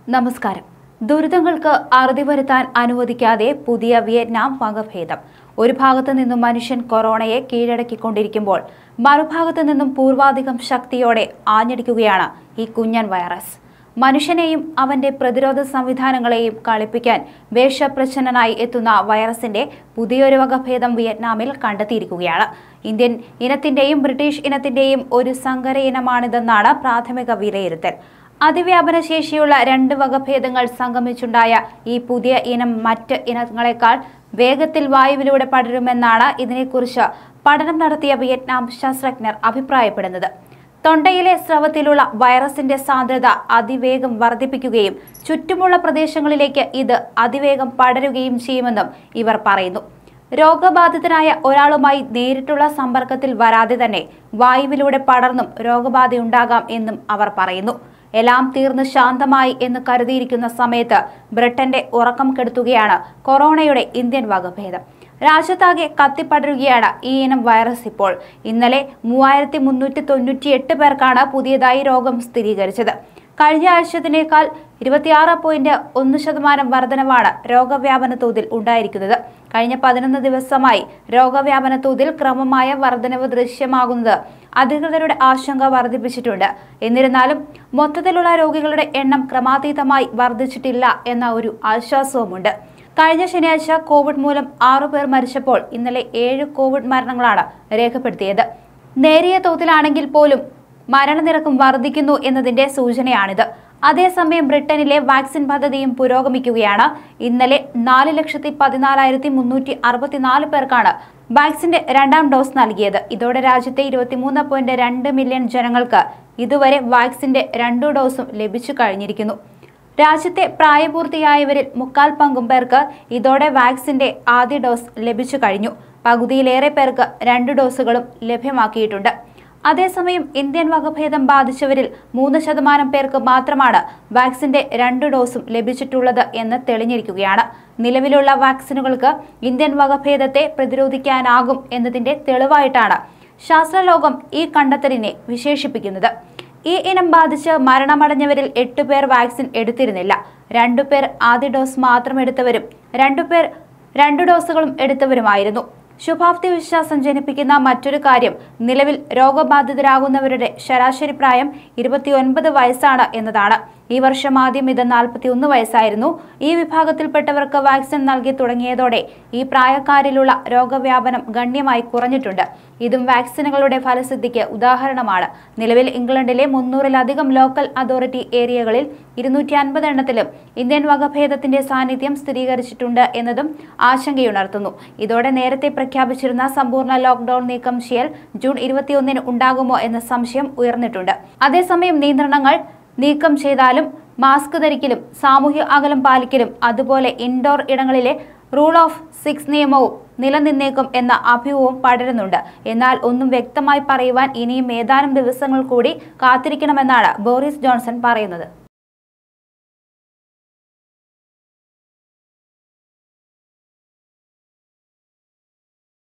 നമസ്കാരം ദുരിതങ്ങൾക്ക് അറുതി വരുത്താൻ അനുവദിക്കാതെ പുതിയ വിയറ്റ്നാം വകഭേദം ഒരു ഭാഗത്തു നിന്നും മനുഷ്യൻ കൊറോണയെ കീഴടക്കിക്കൊണ്ടിരിക്കുമ്പോൾ മറുഭാഗത്തു നിന്നും പൂർവാധികം ശക്തിയോടെ ആഞ്ഞടിക്കുകയാണ് ഈ കുഞ്ഞൻ വൈറസ് മനുഷ്യനെയും അവന്റെ പ്രതിരോധ സംവിധാനങ്ങളെയും കളിപ്പിക്കാൻ വേഷപ്രച്ഛന്നനായി എത്തുന്ന വൈറസിന്റെ പുതിയൊരു വകഭേദം വിയറ്റ്നാമിൽ കണ്ടെത്തിയിരിക്കുകയാണ് ഇന്ത്യൻ ഇനത്തിന്റെയും ബ്രിട്ടീഷ് ഇനത്തിന്റെയും ഒരു സങ്കര ഇനമാണിതെന്നാണ് പ്രാഥമിക വിലയിരുത്തൽ അതിവ്യാപന ശേഷിയുള്ള രണ്ട് വകഭേദങ്ങൾ സംഗമിച്ചുണ്ടായ ഈ പുതിയ ഇനം മറ്റ് ഇനങ്ങളെക്കാൾ വേഗത്തിൽ വായുവിലൂടെ പടരുമെന്നാണ് ഇതിനെക്കുറിച്ച് പഠനം നടത്തിയ വിയറ്റ്നാം ശാസ്ത്രജ്ഞർ അഭിപ്രായപ്പെടുന്നത് തൊണ്ടയിലെ സ്രവത്തിലുള്ള വൈറസിന്റെ സാന്ദ്രത അതിവേഗം വർദ്ധിപ്പിക്കുകയും ചുറ്റുമുള്ള പ്രദേശങ്ങളിലേക്ക് ഇത് അതിവേഗം പടരുകയും ചെയ്യുമെന്നും ഇവർ പറയുന്നു രോഗബാധിതനായ ഒരാളുമായി നേരിട്ടുള്ള സമ്പർക്കത്തിൽ വരാതെ തന്നെ വായുവിലൂടെ പടർന്നും രോഗബാധയുണ്ടാകാം എന്നും അവർ പറയുന്നു എല്ലാം തീർന്ന് ശാന്തമായി എന്ന് കരുതിയിരിക്കുന്ന സമയത്ത് ബ്രിട്ടന്റെ ഉറക്കം കെടുത്തുകയാണ് കൊറോണയുടെ ഇന്ത്യൻ വകഭേദം രാജ്യത്താകെ കത്തിപ്പടരുകയാണ് ഈ ഇനം വൈറസ് ഇപ്പോൾ ഇന്നലെ മൂവായിരത്തി മുന്നൂറ്റി തൊണ്ണൂറ്റി എട്ട് പേർക്കാണ് പുതിയതായി രോഗം സ്ഥിരീകരിച്ചത് കഴിഞ്ഞ ആഴ്ചത്തിനേക്കാൾ ഇരുപത്തിയാറ് പോയിന്റ് ഒന്ന് ശതമാനം വർധനവാണ് രോഗവ്യാപന തോതിൽ ഉണ്ടായിരിക്കുന്നത് കഴിഞ്ഞ പതിനൊന്ന് ദിവസമായി രോഗവ്യാപന തോതിൽ ക്രമമായ വർധനവ് ദൃശ്യമാകുന്നത് അധികൃതരുടെ ആശങ്ക വർദ്ധിപ്പിച്ചിട്ടുണ്ട് എന്നിരുന്നാലും മൊത്തത്തിലുള്ള രോഗികളുടെ എണ്ണം ക്രമാതീതമായി വർദ്ധിച്ചിട്ടില്ല എന്ന ഒരു ആശ്വാസവുമുണ്ട് കഴിഞ്ഞ ശനിയാഴ്ച കോവിഡ് മൂലം ആറു പേർ മരിച്ചപ്പോൾ ഇന്നലെ ഏഴ് കോവിഡ് മരണങ്ങളാണ് രേഖപ്പെടുത്തിയത് നേരിയ തോതിലാണെങ്കിൽ പോലും മരണനിരക്കും വർദ്ധിക്കുന്നു എന്നതിന്റെ സൂചനയാണിത് അതേസമയം ബ്രിട്ടനിലെ വാക്സിൻ പദ്ധതിയും പുരോഗമിക്കുകയാണ് ഇന്നലെ നാല് ലക്ഷത്തി പതിനാലായിരത്തി മുന്നൂറ്റി അറുപത്തിനാല് പേർക്കാണ് വാക്സിന്റെ രണ്ടാം ഡോസ് നൽകിയത് ഇതോടെ രാജ്യത്തെ ഇരുപത്തിമൂന്ന് പോയിന്റ് രണ്ട് മില്യൺ ജനങ്ങൾക്ക് ഇതുവരെ വാക്സിന്റെ രണ്ടു ഡോസും ലഭിച്ചു കഴിഞ്ഞിരിക്കുന്നു രാജ്യത്തെ പ്രായപൂർത്തിയായവരിൽ മുക്കാൽ പങ്കും പേർക്ക് ഇതോടെ വാക്സിന്റെ ആദ്യ ഡോസ് ലഭിച്ചു കഴിഞ്ഞു പകുതിയിലേറെ പേർക്ക് രണ്ട് ഡോസുകളും ലഭ്യമാക്കിയിട്ടുണ്ട് അതേസമയം ഇന്ത്യൻ വകഭേദം ബാധിച്ചവരിൽ മൂന്ന് ശതമാനം പേർക്ക് മാത്രമാണ് വാക്സിന്റെ രണ്ട് ഡോസും ലഭിച്ചിട്ടുള്ളത് എന്ന് തെളിഞ്ഞിരിക്കുകയാണ് നിലവിലുള്ള വാക്സിനുകൾക്ക് ഇന്ത്യൻ വകഭേദത്തെ പ്രതിരോധിക്കാനാകും എന്നതിന്റെ തെളിവായിട്ടാണ് ശാസ്ത്രലോകം ഈ കണ്ടെത്തലിനെ വിശേഷിപ്പിക്കുന്നത് ഈ ഇനം ബാധിച്ച് മരണമടഞ്ഞവരിൽ എട്ടുപേർ വാക്സിൻ എടുത്തിരുന്നില്ല രണ്ടുപേർ ആദ്യ ഡോസ് മാത്രം എടുത്തവരും രണ്ടുപേർ രണ്ട് ഡോസുകളും എടുത്തവരുമായിരുന്നു ശുഭാപ്തി വിശ്വാസം ജനിപ്പിക്കുന്ന മറ്റൊരു കാര്യം നിലവിൽ രോഗബാധിതരാകുന്നവരുടെ ശരാശരി പ്രായം ഇരുപത്തിയൊൻപത് വയസ്സാണ് എന്നതാണ് ഈ വർഷം ആദ്യം ഇത് നാൽപ്പത്തിയൊന്ന് വയസ്സായിരുന്നു ഈ വിഭാഗത്തിൽപ്പെട്ടവർക്ക് വാക്സിൻ നൽകി തുടങ്ങിയതോടെ ഈ പ്രായക്കാരിലുള്ള രോഗവ്യാപനം ഗണ്യമായി കുറഞ്ഞിട്ടുണ്ട് ഇതും വാക്സിനുകളുടെ ഫലസിദ്ധിക്ക് ഉദാഹരണമാണ് നിലവിൽ ഇംഗ്ലണ്ടിലെ മുന്നൂറിലധികം ലോക്കൽ അതോറിറ്റി ഏരിയകളിൽ ഇരുന്നൂറ്റി അൻപത് എണ്ണത്തിലും ഇന്ത്യൻ വകഭേദത്തിന്റെ സാന്നിധ്യം സ്ഥിരീകരിച്ചിട്ടുണ്ട് എന്നതും ആശങ്കയുണർത്തുന്നു ഇതോടെ നേരത്തെ പ്രഖ്യാപിച്ചിരുന്ന സമ്പൂർണ്ണ ലോക്ഡൌൺ നീക്കം ചെയ്യൽ ജൂൺ ഇരുപത്തിയൊന്നിന് ഉണ്ടാകുമോ എന്ന സംശയം ഉയർന്നിട്ടുണ്ട് അതേസമയം നിയന്ത്രണങ്ങൾ നീക്കം ചെയ്താലും മാസ്ക് ധരിക്കലും സാമൂഹ്യ അകലം പാലിക്കലും അതുപോലെ ഇൻഡോർ ഇടങ്ങളിലെ റൂൾ ഓഫ് സിക്സ് നിയമവും നിലനിന്നേക്കും എന്ന അഭ്യൂഹവും പടരുന്നുണ്ട് എന്നാൽ ഒന്നും വ്യക്തമായി പറയുവാൻ ഇനിയും ഏതാനും ദിവസങ്ങൾ കൂടി കാത്തിരിക്കണമെന്നാണ് ബോറിസ് ജോൺസൺ പറയുന്നത്